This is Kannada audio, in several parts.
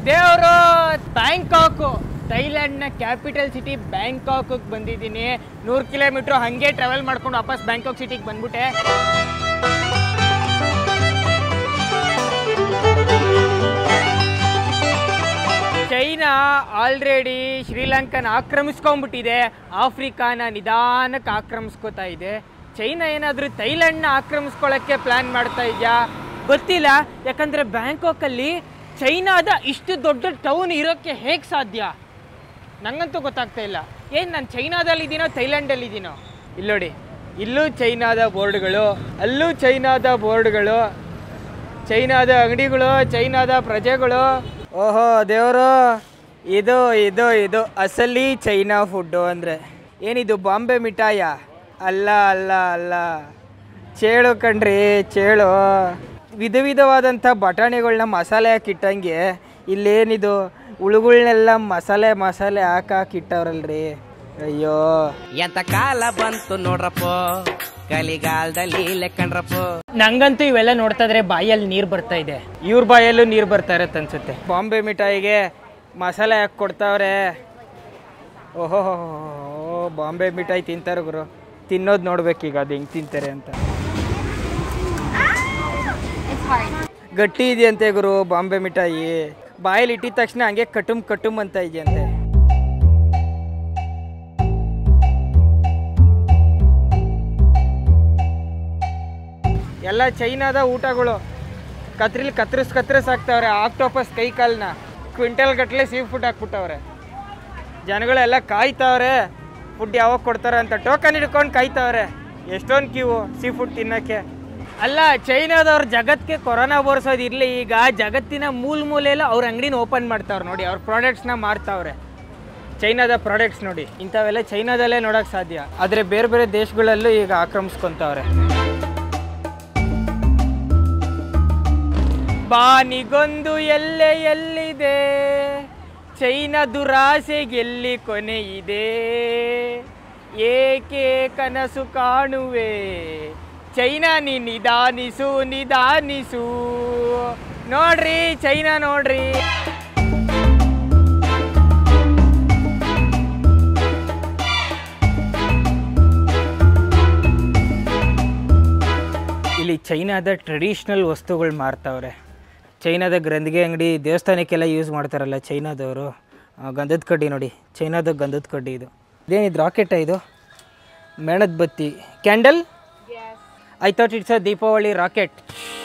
ದೇವರು ಬ್ಯಾಂಕಾಕು ಥೈಲ್ಯಾಂಡ್ನ ಕ್ಯಾಪಿಟಲ್ ಸಿಟಿ ಬ್ಯಾಂಕಾಕ್ ಬಂದಿದ್ದೀನಿ ನೂರು ಕಿಲೋಮೀಟ್ರ್ ಹಾಗೆ ಟ್ರಾವೆಲ್ ಮಾಡ್ಕೊಂಡು ವಾಪಸ್ ಬ್ಯಾಂಕಾಕ್ ಸಿಟಿಗೆ ಬಂದ್ಬಿಟ್ಟೆ ಚೈನಾ ಆಲ್ರೆಡಿ ಶ್ರೀಲಂಕನ ಆಕ್ರಮಿಸ್ಕೊಂಡ್ಬಿಟ್ಟಿದೆ ಆಫ್ರಿಕಾನ ನಿಧಾನಕ್ಕೆ ಆಕ್ರಮಿಸ್ಕೋತಾ ಇದೆ ಚೈನಾ ಏನಾದರೂ ಥೈಲ್ಯಾಂಡ್ನ ಆಕ್ರಮಿಸ್ಕೊಳ್ಳೋಕ್ಕೆ ಪ್ಲ್ಯಾನ್ ಮಾಡ್ತಾ ಇದೆಯಾ ಗೊತ್ತಿಲ್ಲ ಯಾಕಂದರೆ ಬ್ಯಾಂಕಾಕಲ್ಲಿ ಚೈನಾದ ಇಷ್ಟು ದೊಡ್ಡ ಟೌನ್ ಇರೋಕ್ಕೆ ಹೇಗೆ ಸಾಧ್ಯ ನಂಗಂತೂ ಗೊತ್ತಾಗ್ತಾ ಇಲ್ಲ ಏನು ನಾನು ಚೈನಾದಲ್ಲಿದ್ದೀನೋ ಥೈಲ್ಯಾಂಡಲ್ಲಿದ್ದೀನೋ ಇಲ್ಲೋಡಿ ಇಲ್ಲೂ ಚೈನಾದ ಬೋರ್ಡ್ಗಳು ಅಲ್ಲೂ ಚೈನಾದ ಬೋರ್ಡ್ಗಳು ಚೈನಾದ ಅಂಗಡಿಗಳು ಚೈನಾದ ಪ್ರಜೆಗಳು ಓಹೋ ದೇವರು ಇದು ಇದು ಇದು ಅಸಲಿ ಚೈನಾ ಫುಡ್ಡು ಅಂದರೆ ಏನಿದು ಬಾಂಬೆ ಮಿಠಾಯ ಅಲ್ಲ ಅಲ್ಲ ಅಲ್ಲ ಚೇಳು ಕಣ್ರಿ ಚೇಳು ವಿಧ ವಿಧವಾದಂಥ ಬಟಾಣಿಗಳನ್ನ ಮಸಾಲೆ ಹಾಕಿಟ್ಟಂಗೆ ಇಲ್ಲೇನಿದು ಉಳುಗಳ್ನೆಲ್ಲ ಮಸಾಲೆ ಮಸಾಲೆ ಹಾಕಾಕಿಟ್ಟವ್ರಲ್ರಿ ಅಯ್ಯೋ ಎಂತ ಕಾಲ ಬಂತು ನೋಡ್ರಪ್ಪ ಕಲಿಗಾಲದಲ್ಲಿ ಲೆಕ್ಕಂಡ್ರಪ್ಪ ನಂಗಂತೂ ಇವೆಲ್ಲ ನೋಡ್ತಾ ಇದ್ರೆ ಬಾಯಲ್ಲಿ ನೀರು ಬರ್ತಾ ಇದೆ ಇವ್ರ ಬಾಯಲ್ಲೂ ನೀರು ಬರ್ತಾ ಇರತ್ತೆ ಅನ್ಸುತ್ತೆ ಬಾಂಬೆ ಮಿಠಾಯಿಗೆ ಮಸಾಲೆ ಹಾಕಿ ಕೊಡ್ತಾವ್ರೆ ಓಹೋ ಬಾಂಬೆ ಮಿಠಾಯಿ ತಿಂತಾರೆ ಗುರು ತಿನ್ನೋದು ನೋಡ್ಬೇಕೀಗ ಅದು ಹೆಂಗೆ ತಿಂತಾರೆ ಅಂತ ಗಟ್ಟಿ ಇದೆಯಂತೆ ಗುರು ಬಾಂಬೆ ಮಿಠಾಯಿ ಬಾಯಲ್ಲಿ ಇಟ್ಟಿದ ತಕ್ಷಣ ಹಂಗೆ ಕಟುಮ್ ಕಟುಮ್ ಅಂತ ಇದೆಯಂತೆ ಎಲ್ಲ ಚೈನಾದ ಊಟಗಳು ಕತ್ರಿಲಿ ಕತ್ರಿಸ್ ಕತ್ರಿಸ್ ಹಾಕ್ತಾವ್ರೆ ಆಕ್ಟೋಪಸ್ ಕೈ ಕಾಲನ್ನ ಕ್ವಿಂಟಲ್ ಗಟ್ಟಲೆ ಸೀ ಫುಡ್ ಹಾಕ್ಬಿಟ್ಟವ್ರೆ ಜನಗಳೆಲ್ಲ ಕಾಯ್ತಾವ್ರೆ ಫುಡ್ ಯಾವಾಗ ಕೊಡ್ತಾರೆ ಅಂತ ಟೋಕನ್ ಹಿಡ್ಕೊಂಡು ಕಾಯ್ತಾವ್ರೆ ಎಷ್ಟೊಂದು ಕ್ಯೂ ಸೀ ಫುಡ್ ತಿನ್ನಕ್ಕೆ ಅಲ್ಲ ಚೈನಾದವ್ರು ಜಗತ್ತಿಗೆ ಕೊರೋನಾ ಬೋರ್ಸೋದು ಇರಲಿ ಈಗ ಜಗತ್ತಿನ ಮೂಲ ಮೂಲೆಯಲ್ಲ ಅವ್ರ ಅಂಗಡಿನ ಓಪನ್ ಮಾಡ್ತಾವ್ರೆ ನೋಡಿ ಅವ್ರ ಪ್ರಾಡಕ್ಟ್ಸ್ನ ಮಾರ್ತಾವ್ರೆ ಚೈನಾದ ಪ್ರಾಡಕ್ಟ್ಸ್ ನೋಡಿ ಇಂಥವೆಲ್ಲ ಚೈನಾದಲ್ಲೇ ನೋಡೋಕೆ ಸಾಧ್ಯ ಆದರೆ ಬೇರೆ ಬೇರೆ ದೇಶಗಳಲ್ಲೂ ಈಗ ಆಕ್ರಮಿಸ್ಕೊಂತವ್ರೆ ಬಾನಿಗೊಂದು ಎಲ್ಲೆ ಎಲ್ಲಿದೆ ಚೈನಾ ದುರಾಸೆಗೆಲ್ಲಿ ಕೊನೆ ಇದೆ ಏಕೆ ಕನಸು ಕಾಣುವೆ ಚೈನಾ ನೀ ನಿಧಾನಿಸು ನಿಧಾನಿಸು ನೋಡ್ರಿ ಚೈನಾ ನೋಡ್ರಿ ಇಲ್ಲಿ ಚೈನಾದ ಟ್ರೆಡಿಷ್ನಲ್ ವಸ್ತುಗಳು ಮಾರ್ತಾವ್ರೆ ಚೈನಾದ ಗ್ರಂಥಿಗೆ ಅಂಗಡಿ ದೇವಸ್ಥಾನಕ್ಕೆಲ್ಲ ಯೂಸ್ ಮಾಡ್ತಾರಲ್ಲ ಚೈನಾದವರು ಆ, ಗಂಧದ ಕಡ್ಡಿ ನೋಡಿ ಚೈನಾದ ಗಂಧದ ಕಡ್ಡಿ ಇದು ಇದೇನಿದು ರಾಕೆಟ ಇದು ಮೇಣದ ಬತ್ತಿ candle I thought it's a Deepavali rocket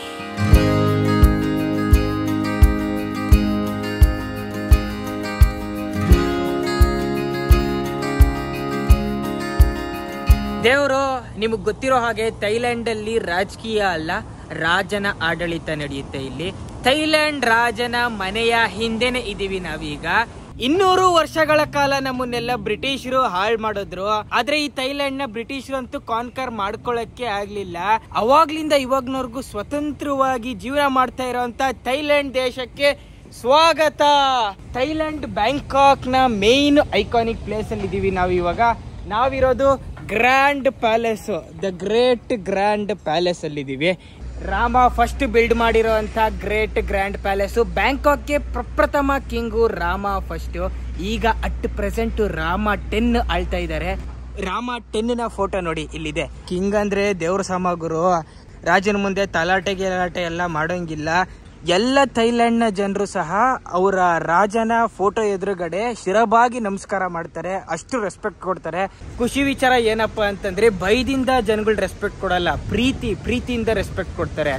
ದೇವರು ನಿಮಗೆ ಗೊತ್ತಿರೋ ಹಾಗೆ ಥೈಲ್ಯಾಂಡಲ್ಲಿ ರಾಜಕೀಯ ಅಲ್ಲ ರಾಜನ ಆಡಳಿತ ನಡೆಯುತ್ತೆ ಇಲ್ಲಿ ಥೈಲ್ಯಾಂಡ್ ರಾಜನ ಮನೆಯ ಹಿಂದೆನೆ ಇದೀವಿ ನಾವೀಗ ಇನ್ನೂರು ವರ್ಷಗಳ ಕಾಲ ನಮ್ಮನ್ನೆಲ್ಲ ಬ್ರಿಟಿಷರು ಹಾಳು ಮಾಡಿದ್ರು ಆದ್ರೆ ಈ ಥೈಲ್ಯಾಂಡ್ ನ ಬ್ರಿಟಿಷರು ಅಂತೂ ಕಾನ್ಕರ್ ಮಾಡ್ಕೊಳ್ಳಕ್ಕೆ ಆಗ್ಲಿಲ್ಲ ಅವಾಗ್ಲಿಂದ ಇವಾಗ್ನವರೆಗೂ ಸ್ವತಂತ್ರವಾಗಿ ಜೀವನ ಮಾಡ್ತಾ ಇರೋಂತ ಥೈಲ್ಯಾಂಡ್ ದೇಶಕ್ಕೆ ಸ್ವಾಗತ ಥೈಲ್ಯಾಂಡ್ ಬ್ಯಾಂಕಾಕ್ ನ ಮೇನ್ ಐಕಾನಿಕ್ ಪ್ಲೇಸ್ ಅಲ್ಲಿ ಇದೀವಿ ನಾವು ಇವಾಗ ನಾವಿರೋದು grand palace the great grand palace ಅಲ್ಲಿ ಇದೀವಿ ರಾಮ ಫಸ್ಟ್ ಬಿಲ್ಡ್ ಮಾಡಿರೋಂಥ ಗ್ರೇಟ್ ಗ್ರ್ಯಾಂಡ್ ಪ್ಯಾಲೇಸ್ ಬ್ಯಾಂಕಾಕ್ಗೆ ಪ್ರಪ್ರಥಮ ಕಿಂಗು ರಾಮ ಫಸ್ಟ್ ಈಗ ಅಟ್ ಪ್ರೆಸೆಂಟ್ ರಾಮ ಟೆನ್ ಆಳ್ತಾ ಇದ್ದಾರೆ ರಾಮ ಟೆನ್ ನ ಫೋಟೋ ನೋಡಿ ಇಲ್ಲಿದೆ ಕಿಂಗ್ ಅಂದ್ರೆ ದೇವ್ರ ಸಾಮಗುರು ರಾಜನ ಮುಂದೆ ತಲಾಟೆ ಗಿಲಾಟೆ ಎಲ್ಲ ಮಾಡೋಂಗಿಲ್ಲ ಎಲ್ಲ ಥೈಲ್ಯಾಂಡ್ ನ ಜನರು ಸಹ ಅವರ ರಾಜನ ಫೋಟೋ ಎದುರುಗಡೆ ಶಿರಬಾಗಿ ನಮಸ್ಕಾರ ಮಾಡ್ತಾರೆ ಅಷ್ಟು ರೆಸ್ಪೆಕ್ಟ್ ಕೊಡ್ತಾರೆ ಖುಷಿ ವಿಚಾರ ಏನಪ್ಪಾ ಅಂತಂದ್ರೆ ಭಯದಿಂದ ಜನಗಳು ರೆಸ್ಪೆಕ್ಟ್ ಕೊಡಲ್ಲ ಪ್ರೀತಿ ಪ್ರೀತಿಯಿಂದ ರೆಸ್ಪೆಕ್ಟ್ ಕೊಡ್ತಾರೆ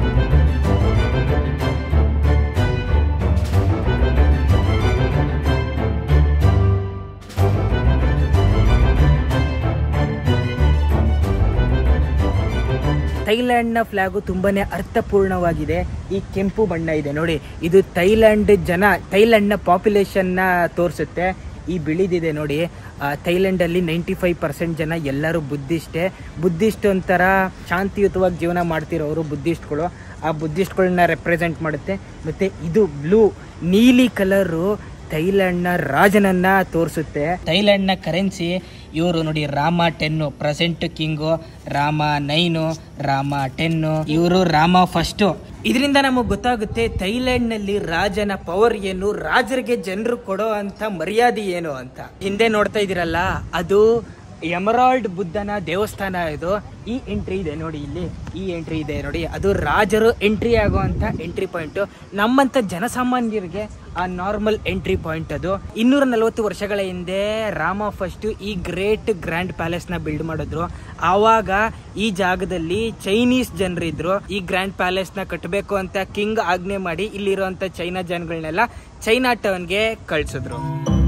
ಥೈಲ್ಯಾಂಡ್ನ ಫ್ಲಾಗು ತುಂಬಾನೇ ಅರ್ಥಪೂರ್ಣವಾಗಿದೆ ಈ ಕೆಂಪು ಬಣ್ಣ ಇದೆ ನೋಡಿ ಇದು ಥೈಲ್ಯಾಂಡ್ ಜನ ಥೈಲ್ಯಾಂಡ್ನ ಪಾಪ್ಯುಲೇಷನ್ನ ತೋರಿಸುತ್ತೆ ಈ ಬಿಳಿದಿದೆ ನೋಡಿ ಆ, ಥೈಲ್ಯಾಂಡಲ್ಲಿ ನೈಂಟಿ ಫೈವ್ ಪರ್ಸೆಂಟ್ ಜನ ಎಲ್ಲರೂ ಬುದ್ಧಿಸ್ಟೇ ಬುದ್ಧಿಸ್ಟ್ ಒಂಥರ ಶಾಂತಿಯುತವಾಗಿ ಜೀವನ ಮಾಡ್ತಿರೋರು ಬುದ್ಧಿಸ್ಟ್ಗಳು ಆ ಬುದ್ಧಿಸ್ಟ್ಗಳನ್ನ ರೆಪ್ರೆಸೆಂಟ್ ಮಾಡುತ್ತೆ ಮತ್ತು ಇದು ಬ್ಲೂ ನೀಲಿ ಕಲರು ಥೈಲ್ಯಾಂಡ್ನ ರಾಜನನ್ನ ತೋರಿಸುತ್ತೆ ಥೈಲ್ಯಾಂಡ್ನ ಕರೆನ್ಸಿ ಇವರು ನೋಡಿ Rama ten present king Rama nine Rama ten ಇವರು ರಾಮ ಫಸ್ಟು ಇದರಿಂದ ನಮಗೆ ಗೊತ್ತಾಗುತ್ತೆ ಥೈಲ್ಯಾಂಡ್ ನಲ್ಲಿ ರಾಜನ ಪವರ್ ಏನು ರಾಜರಿಗೆ ಜನರು ಕೊಡೋ ಅಂತ ಮರ್ಯಾದೆ ಏನು ಅಂತ ಹಿಂದೆ ನೋಡ್ತಾ ಇದೀರಲ್ಲ ಅದು ಎಮರಾಲ್ಡ್ ಬುದ್ಧನ ದೇವಸ್ಥಾನ ಇದು ಈ ಎಂಟ್ರಿ ಇದೆ ನೋಡಿ ಇಲ್ಲಿ ಈ ಎಂಟ್ರಿ ಇದೆ ನೋಡಿ ಅದು ರಾಜರು ಎಂಟ್ರಿ ಆಗುವಂತ ಎಂಟ್ರಿ ಪಾಯಿಂಟ್ ನಮ್ಮಂತ ಜನಸಾಮಾನ್ಯರಿಗೆ ಆ ನಾರ್ಮಲ್ ಎಂಟ್ರಿ ಪಾಯಿಂಟ್ ಅದು ಇನ್ನೂರ ನಲವತ್ತು ವರ್ಷಗಳ ಹಿಂದೆ ರಾಮ ಫಸ್ಟ್ ಈ ಗ್ರೇಟ್ ಗ್ರ್ಯಾಂಡ್ ಪ್ಯಾಲೇಸ್ ನ ಬಿಲ್ಡ್ ಮಾಡಿದ್ರು ಆವಾಗ ಈ ಜಾಗದಲ್ಲಿ ಚೈನೀಸ್ ಜನರಿದ್ರು ಈ ಗ್ರ್ಯಾಂಡ್ ಪ್ಯಾಲೇಸ್ ನ ಕಟ್ಟಬೇಕು ಅಂತ ಕಿಂಗ್ ಆಜ್ಞೆ ಮಾಡಿ ಇಲ್ಲಿರುವಂತ ಚೈನಾ ಜನಗಳನ್ನೆಲ್ಲ ಚೈನಾ ಟೌನ್ಗೆ ಕಳ್ಸಿದ್ರು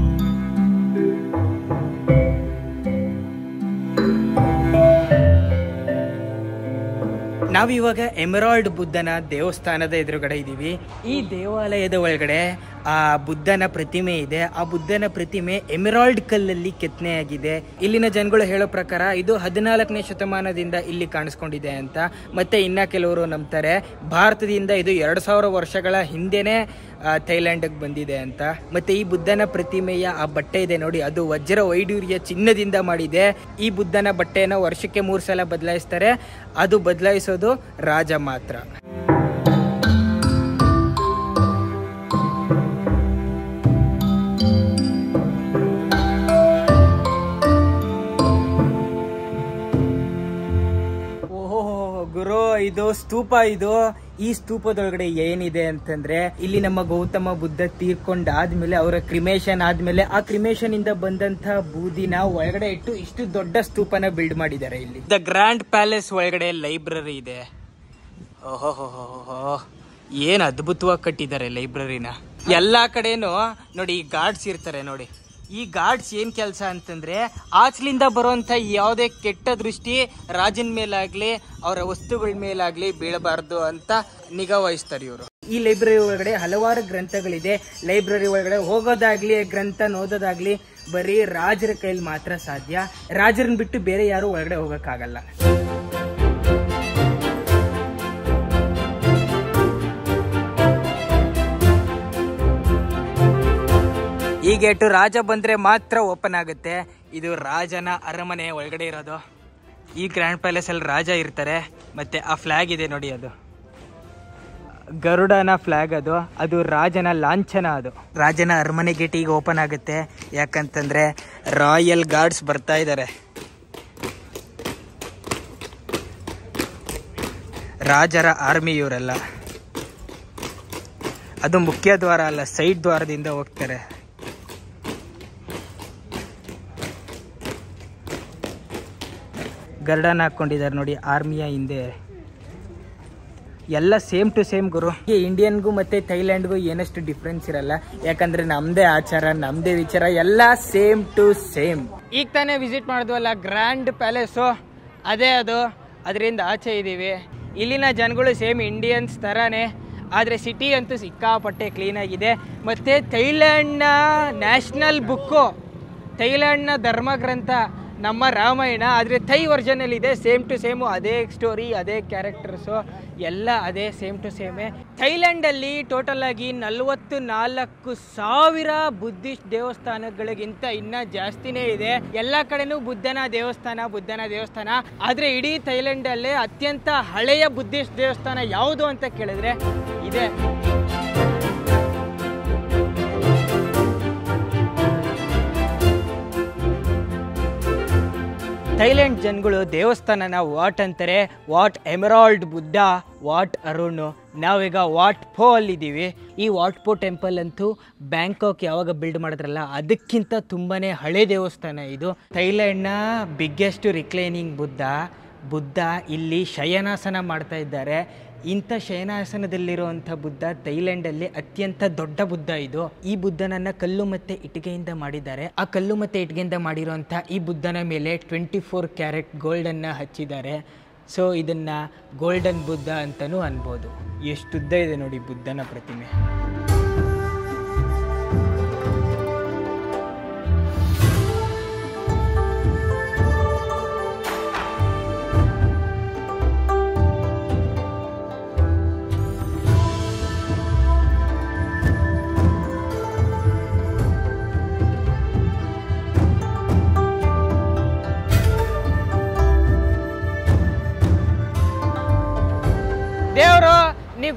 ನಾವಿವಾಗ ಎಮರಾಲ್ಡ್ ಬುದ್ಧನ ದೇವಸ್ಥಾನದ ಎದುರುಗಡೆ ಇದ್ದೀವಿ ಈ ದೇವಾಲಯದ ಒಳಗಡೆ ಆ ಬುದ್ಧನ ಪ್ರತಿಮೆ ಇದೆ ಆ ಬುದ್ಧನ ಪ್ರತಿಮೆ ಎಮರಾಲ್ಡ್ ಕಲ್ಲಲ್ಲಿ ಕೆತ್ತನೆಯಾಗಿದೆ ಇಲ್ಲಿನ ಜನಗಳು ಹೇಳೋ ಪ್ರಕಾರ ಇದು ಹದಿನಾಲ್ಕನೇ ಶತಮಾನದಿಂದ ಇಲ್ಲಿ ಕಾಣಿಸ್ಕೊಂಡಿದೆ ಅಂತ ಮತ್ತೆ ಇನ್ನ ಕೆಲವರು ನಂಬ್ತಾರೆ ಭಾರತದಿಂದ ಇದು ಎರಡು ಸಾವಿರ ವರ್ಷಗಳ ಹಿಂದೆನೆ ಥೈಲ್ಯಾಂಡ್ಗೆ ಬಂದಿದೆ ಅಂತ ಮತ್ತೆ ಈ ಬುದ್ಧನ ಪ್ರತಿಮೆಯ ಆ ಬಟ್ಟೆ ಇದೆ ನೋಡಿ ಅದು ವಜ್ರ ವೈಡೂರ್ಯ ಚಿನ್ನದಿಂದ ಮಾಡಿದೆ ಈ ಬುದ್ಧನ ಬಟ್ಟೆನ ವರ್ಷಕ್ಕೆ ಮೂರು ಸಲ ಬದಲಾಯಿಸ್ತಾರೆ ಅದು ಬದಲಾಯಿಸೋದು ರಾಜ ಮಾತ್ರ ಓಹೋ ಗುರು ಇದು ಸ್ತೂಪ ಇದು ಈ ಸ್ತೂಪದೊಳಗಡೆ ಏನಿದೆ ಅಂತಂದ್ರೆ ಇಲ್ಲಿ ನಮ್ಮ ಗೌತಮ ಬುದ್ಧ ತೀರ್ಕೊಂಡಾದ್ಮೇಲೆ ಅವರ ಕ್ರಿಮೇಷನ್ ಆದ್ಮೇಲೆ ಆ ಕ್ರಿಮೇಷನ್ ಇಂದ ಬಂದಂತ ಬೂದಿನ ಒಳಗಡೆ ಇಟ್ಟು ಇಷ್ಟು ದೊಡ್ಡ ಸ್ತೂಪನ ಬಿಲ್ಡ್ ಮಾಡಿದ್ದಾರೆ ಇಲ್ಲಿ ದ ಗ್ರ್ಯಾಂಡ್ ಪ್ಯಾಲೇಸ್ ಒಳಗಡೆ ಲೈಬ್ರರಿ ಇದೆ ಓಹೋ ಏನ್ ಅದ್ಭುತವಾಗಿ ಕಟ್ಟಿದ್ದಾರೆ ಲೈಬ್ರರಿನ ಎಲ್ಲಾ ಕಡೆನೂ ನೋಡಿ ಈ ಗಾರ್ಡ್ಸ್ ಇರ್ತಾರೆ ನೋಡಿ ಈ ಗಾರ್ಡ್ಸ್ ಏನ್ ಕೆಲಸ ಅಂತಂದ್ರೆ ಆಚಲಿಂದ ಬರುವಂತ ಯಾವುದೇ ಕೆಟ್ಟ ದೃಷ್ಟಿ ರಾಜನ ಮೇಲಾಗ್ಲಿ ಅವರ ವಸ್ತುಗಳ ಮೇಲಾಗ್ಲಿ ಬೀಳಬಾರ್ದು ಅಂತ ನಿಗಾ ವಹಿಸ್ತಾರೆ ಇವರು ಈ ಲೈಬ್ರರಿ ಒಳಗಡೆ ಹಲವಾರು ಗ್ರಂಥಗಳಿದೆ ಲೈಬ್ರರಿ ಒಳಗಡೆ ಹೋಗೋದಾಗ್ಲಿ ಗ್ರಂಥ ಓದೋದಾಗ್ಲಿ ಬರೀ ರಾಜರ ಕೈಲಿ ಮಾತ್ರ ಸಾಧ್ಯ ರಾಜರನ್ನ ಬಿಟ್ಟು ಬೇರೆ ಯಾರು ಒಳಗಡೆ ಹೋಗಕ್ಕಾಗಲ್ಲ ಈ ಗೇಟು ರಾಜ ಬಂದ್ರೆ ಮಾತ್ರ ಓಪನ್ ಆಗುತ್ತೆ ಇದು ರಾಜನ ಅರಮನೆ ಒಳಗಡೆ ಇರೋದು ಈ ಗ್ರ್ಯಾಂಡ್ ಪ್ಯಾಲೇಸ್ ಅಲ್ಲಿ ರಾಜ ಇರ್ತಾರೆ ಮತ್ತೆ ಆ ಫ್ಲಾಗ್ ಇದೆ ನೋಡಿ ಅದು ಗರುಡನ ಫ್ಲಾಗ್ ಅದು ಅದು ರಾಜನ ಲಾಂಛನ ಅದು ರಾಜನ ಅರಮನೆ ಗೇಟ್ ಈಗ ಓಪನ್ ಆಗುತ್ತೆ ಯಾಕಂತಂದ್ರೆ ರಾಯಲ್ ಗಾರ್ಡ್ಸ್ ಬರ್ತಾ ಇದ್ದಾರೆ ರಾಜರ ಆರ್ಮಿ ಇವರೆಲ್ಲ ಅದು ಮುಖ್ಯ ದ್ವಾರ ಅಲ್ಲ ಸೈಡ್ ದ್ವಾರದಿಂದ ಹೋಗ್ತಾರೆ ಗರ್ಡನ್ ಹಾಕೊಂಡಿದ್ದಾರೆ ನೋಡಿ ಆರ್ಮಿಯ ಹಿಂದೆ ಎಲ್ಲ ಸೇಮ್ ಟು ಸೇಮ್ ಗುರು ಈ ಇಂಡಿಯನ್ಗೂ ಮತ್ತೆ ಥೈಲ್ಯಾಂಡ್ಗೂ ಏನಷ್ಟು ಡಿಫ್ರೆನ್ಸ್ ಇರಲ್ಲ ಯಾಕಂದ್ರೆ ನಮ್ದೇ ಆಚಾರ ನಮ್ದೇ ವಿಚಾರ ಎಲ್ಲ ಸೇಮ್ ಟು ಸೇಮ್ ಈಗ ತಾನೇ ವಿಸಿಟ್ ಮಾಡಿದ್ವಲ್ಲ ಗ್ರ್ಯಾಂಡ್ ಪ್ಯಾಲೇಸು ಅದೇ ಅದು ಅದರಿಂದ ಆಚೆ ಇದ್ದೀವಿ ಇಲ್ಲಿನ ಜನಗಳು ಸೇಮ್ ಇಂಡಿಯನ್ಸ್ ಥರನೇ ಆದರೆ ಸಿಟಿ ಅಂತೂ ಸಿಕ್ಕಾಪಟ್ಟೆ ಕ್ಲೀನಾಗಿದೆ ಮತ್ತು ಥೈಲ್ಯಾಂಡ್ನ ನ್ಯಾಷನಲ್ ಬುಕ್ಕು ಥೈಲ್ಯಾಂಡ್ನ ಧರ್ಮಗ್ರಂಥ ನಮ್ಮ ರಾಮಾಯಣ ಆದರೆ ಥೈ ವರ್ಜನಲ್ಲಿ ಇದೆ ಸೇಮ್ ಟು ಸೇಮು ಅದೇ ಸ್ಟೋರಿ ಅದೇ ಕ್ಯಾರೆಕ್ಟರ್ಸು ಎಲ್ಲ ಅದೇ ಸೇಮ್ ಟು ಸೇಮೇ ಥೈಲ್ಯಾಂಡಲ್ಲಿ ಟೋಟಲ್ ಆಗಿ ನಲವತ್ತು ನಾಲ್ಕು ಸಾವಿರ ಬುದ್ಧಿಸ್ಟ್ ದೇವಸ್ಥಾನಗಳಿಗಿಂತ ಇನ್ನ ಜಾಸ್ತಿನೇ ಇದೆ ಎಲ್ಲ ಕಡೆನೂ ಬುದ್ಧನ ದೇವಸ್ಥಾನ ಬುದ್ಧನ ದೇವಸ್ಥಾನ ಆದರೆ ಇಡೀ ಥೈಲ್ಯಾಂಡಲ್ಲೇ ಅತ್ಯಂತ ಹಳೆಯ ಬುದ್ಧಿಸ್ಟ್ ದೇವಸ್ಥಾನ ಯಾವುದು ಅಂತ ಕೇಳಿದ್ರೆ ಇದೆ ಥೈಲ್ಯಾಂಡ್ ಜನಗಳು ದೇವಸ್ಥಾನನ ವಾಟ್ ಅಂತಾರೆ Wat Emerald Buddha Wat Arun ನಾವೀಗ ವಾಟ್ ಪೋ ಅಲ್ಲಿದ್ದೀವಿ ಈ ವಾಟ್ ಪೋ ಟೆಂಪಲ್ ಅಂತೂ ಬ್ಯಾಂಕಾಕ್ ಯಾವಾಗ ಬಿಲ್ಡ್ ಮಾಡಿದ್ರಲ್ಲ ಅದಕ್ಕಿಂತ ತುಂಬಾನೇ ಹಳೆ ದೇವಸ್ಥಾನ ಇದು ಥೈಲ್ಯಾಂಡ್ನ ಬಿಗ್ಗೆಸ್ಟ್ ರಿಕ್ಲೈನಿಂಗ್ ಬುದ್ಧ ಬುದ್ಧ ಇಲ್ಲಿ ಶಯನಾಸನ ಮಾಡ್ತಾ ಇದ್ದಾರೆ ಇಂಥ ಶಯನಾಸನದಲ್ಲಿರುವಂಥ ಬುದ್ಧ ಥೈಲ್ಯಾಂಡಲ್ಲಿ ಅತ್ಯಂತ ದೊಡ್ಡ ಬುದ್ಧ ಇದು ಈ ಬುದ್ಧನನ್ನ ಕಲ್ಲು ಮತ್ತೆ ಇಟ್ಟಿಗೆಯಿಂದ ಮಾಡಿದ್ದಾರೆ ಆ ಕಲ್ಲು ಮತ್ತೆ ಇಟ್ಟಿಗೆಯಿಂದ ಮಾಡಿರುವಂಥ ಈ ಬುದ್ಧನ ಮೇಲೆ ಟ್ವೆಂಟಿ ಫೋರ್ ಕ್ಯಾರೆಟ್ ಗೋಲ್ಡನ್ನ ಹಚ್ಚಿದ್ದಾರೆ ಸೊ ಇದನ್ನ ಗೋಲ್ಡನ್ ಬುದ್ಧ ಅಂತಲೂ ಅನ್ಬೋದು ಎಷ್ಟುದ್ದ ಇದೆ ನೋಡಿ ಬುದ್ಧನ ಪ್ರತಿಮೆ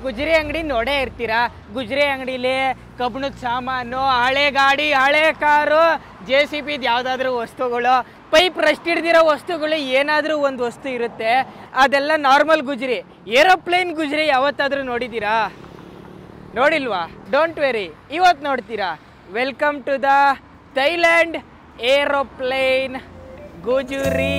ಗುಜರಿ ಅಂಗಡಿ ನೋಡೇ ಇರ್ತೀರಾ ಗುಜರಿ ಅಂಗಡಿಲಿ ಕಬ್ಬಣದ ಸಾಮಾನು ಹಳೆ ಗಾಡಿ ಹಳೆ ಕಾರು ಜೆ ಸಿ ಪಿದು ಯಾವುದಾದ್ರೂ ವಸ್ತುಗಳು ಪೈಪ್ ರಸ್ಟ್ ಹಿಡ್ದಿರೋ ವಸ್ತುಗಳು ಏನಾದರೂ ಒಂದು ವಸ್ತು ಇರುತ್ತೆ ಅದೆಲ್ಲ ನಾರ್ಮಲ್ ಗುಜರಿ ಏರೋಪ್ಲೇನ್ ಗುಜರಿ ಯಾವತ್ತಾದರೂ ನೋಡಿದ್ದೀರಾ ನೋಡಿಲ್ವಾ ಡೋಂಟ್ ವೆರಿ ಇವತ್ತು ನೋಡ್ತೀರಾ welcome to the Thailand aeroplane ಗುಜುರಿ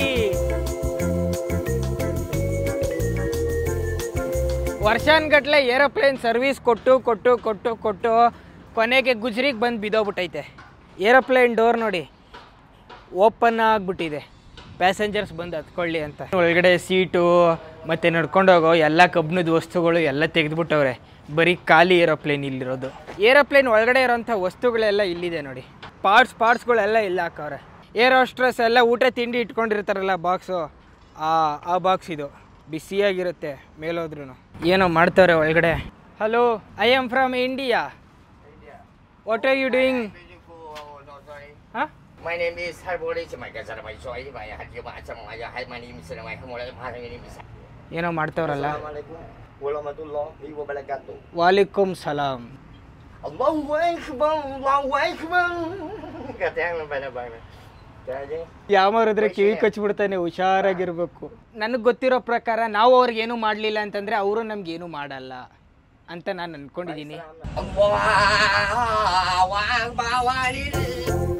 ವರ್ಷಾನ್ಗಟ್ಲೆ ಏರೋಪ್ಲೇನ್ ಸರ್ವಿಸ್ ಕೊಟ್ಟು ಕೊಟ್ಟು ಕೊಟ್ಟು ಕೊಟ್ಟು ಕೊನೆಗೆ ಗುಜರಿಗೆ ಬಂದು ಬಿದ್ದೋಗ್ಬಿಟ್ಟೈತೆ ಏರೋಪ್ಲೇನ್ ಡೋರ್ ನೋಡಿ ಓಪನ್ ಆಗಿಬಿಟ್ಟಿದೆ ಪ್ಯಾಸೆಂಜರ್ಸ್ ಬಂದು ಹತ್ಕೊಳ್ಳಿ ಅಂತ ಒಳಗಡೆ ಸೀಟು ಮತ್ತು ನಡ್ಕೊಂಡೋಗೋ ಎಲ್ಲ ಕಬ್ಬಿಣದ ವಸ್ತುಗಳು ಎಲ್ಲ ತೆಗೆದುಬಿಟ್ಟವ್ರೆ ಬರೀ ಖಾಲಿ ಏರೋಪ್ಲೇನ್ ಇಲ್ಲಿರೋದು ಏರೋಪ್ಲೇನ್ ಒಳಗಡೆ ಇರೋಂಥ ವಸ್ತುಗಳೆಲ್ಲ ಇಲ್ಲಿದೆ ನೋಡಿ ಪಾರ್ಟ್ಸ್ ಪಾರ್ಟ್ಸ್ಗಳೆಲ್ಲ ಇಲ್ಲ ಹಾಕವ್ರೆ ಏರ್ ಹೋಸ್ಟ್ರೆಸ್ ಎಲ್ಲ ಊಟ ತಿಂಡಿ ಇಟ್ಕೊಂಡಿರ್ತಾರಲ್ಲ ಬಾಕ್ಸು ಆ ಆ ಬಾಕ್ಸ್ ಇದು ಬಿಸಿಯಾಗಿರುತ್ತೆ ಮೇಲೋದ್ರೂ ಏನೋ ಮಾಡ್ತಾರೆ ಒಳಗಡೆ hello I am from India what are you doing ಹಾಂ My name is Harbori Chimaka Saramai Soy, my Haji Machamaya, Hai Mani Misalama, Hamola, Mahani Misa. ಏನೋ ಮಾಡ್ತಾವ್ರಲ್ಲ Assalamualaikum warahmatullahi wabarakatuh. ವಾಲಿಕುಮ್ ಸಲಾಂ Allahu Akbar, Allahu Akbar. Kata yang lembar lembar. Jadi, ಯಾಮಾರಿದ್ರೆ ಕಿವಿ ಕಚ್ಬಿಡ್ತಾನೆ ಹುಷಾರಾಗಿರ್ಬೇಕು ನನಗೆ ಗೊತ್ತಿರೋ ಪ್ರಕಾರ ನಾವು ಅವ್ರಿಗೆ ಏನು ಮಾಡಲಿಲ್ಲ ಅಂತಂದ್ರೆ ಅವರು ನಮ್ಗೆ ಏನು ಮಾಡಲ್ಲ ಅಂತ ನಾನು ಅನ್ಕೊಂಡಿದ್ದೀನಿ Allahu Akbar, walil.